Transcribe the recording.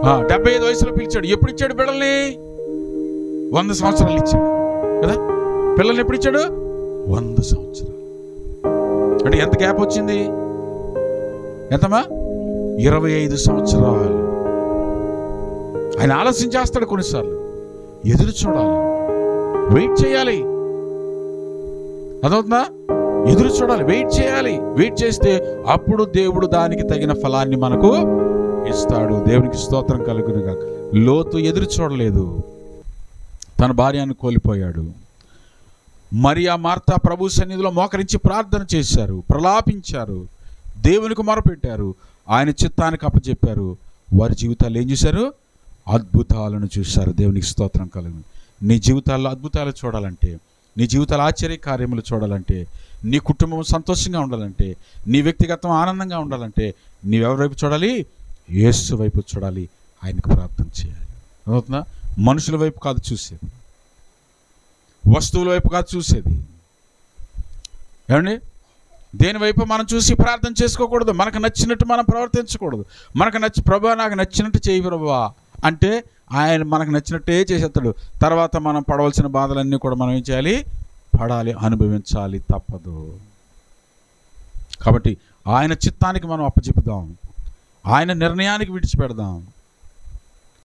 ఆ, డెబ్బై ఐదు వయసులో పిలిచాడు ఎప్పుడు ఇచ్చాడు బిడ్డల్ని వంద సంవత్సరాలు ఇచ్చాడు కదా పిల్లల్ని ఎప్పుడు ఇచ్చాడు వంద సంవత్సరాలు అంటే ఎంత గ్యాప్ వచ్చింది ఎంతమా ఇరవై ఐదు సంవత్సరాలు ఆయన ఆలస్యం చేస్తాడు కొన్నిసార్లు ఎదురు చూడాలి వెయిట్ చేయాలి అదవుతుందా ఎదురు చూడాలి వెయిట్ చేయాలి వెయిట్ చేస్తే అప్పుడు దేవుడు దానికి తగిన ఫలాన్ని మనకు ఇస్తాడు దేవునికి స్తోత్రం కలుగునుగా లోతు ఎదురు చూడలేదు తన భార్యను కోల్పోయాడు మరియా మార్త ప్రభు సన్నిధిలో మోకరించి ప్రార్థన చేశారు ప్రలాపించారు దేవునికి మొరపెట్టారు ఆయన చిత్తానికి అప్పచెప్పారు వారి జీవితాలు ఏం చూశారు అద్భుతాలను చూశారు దేవునికి స్తోత్రం కలుగు నీ జీవితాల్లో అద్భుతాలు చూడాలంటే నీ జీవితాల ఆశ్చర్య కార్యములు చూడాలంటే నీ కుటుంబం సంతోషంగా ఉండాలంటే నీ వ్యక్తిగతం ఆనందంగా ఉండాలంటే నీవెవరి వైపు చూడాలి యేసు వైపు చూడాలి ఆయనకు ప్రార్థన చేయాలి అవుతుందా మనుషుల వైపు కాదు చూసేది వస్తువుల వైపు కాదు చూసేది ఏమండి దేని వైపు మనం చూసి ప్రార్థన చేసుకోకూడదు మనకు నచ్చినట్టు మనం ప్రవర్తించకూడదు మనకు నచ్చి ప్రభా నాకు నచ్చినట్టు చేయి ప్రభా అంటే ఆయన మనకు నచ్చినట్టే చేసేస్తాడు తర్వాత మనం పడవలసిన బాధలన్నీ కూడా మనం ఏం చేయాలి పడాలి అనుభవించాలి తప్పదు కాబట్టి ఆయన చిత్తానికి మనం అప్పచెపుదాం ఆయన నిర్ణయానికి విడిచిపెడదాం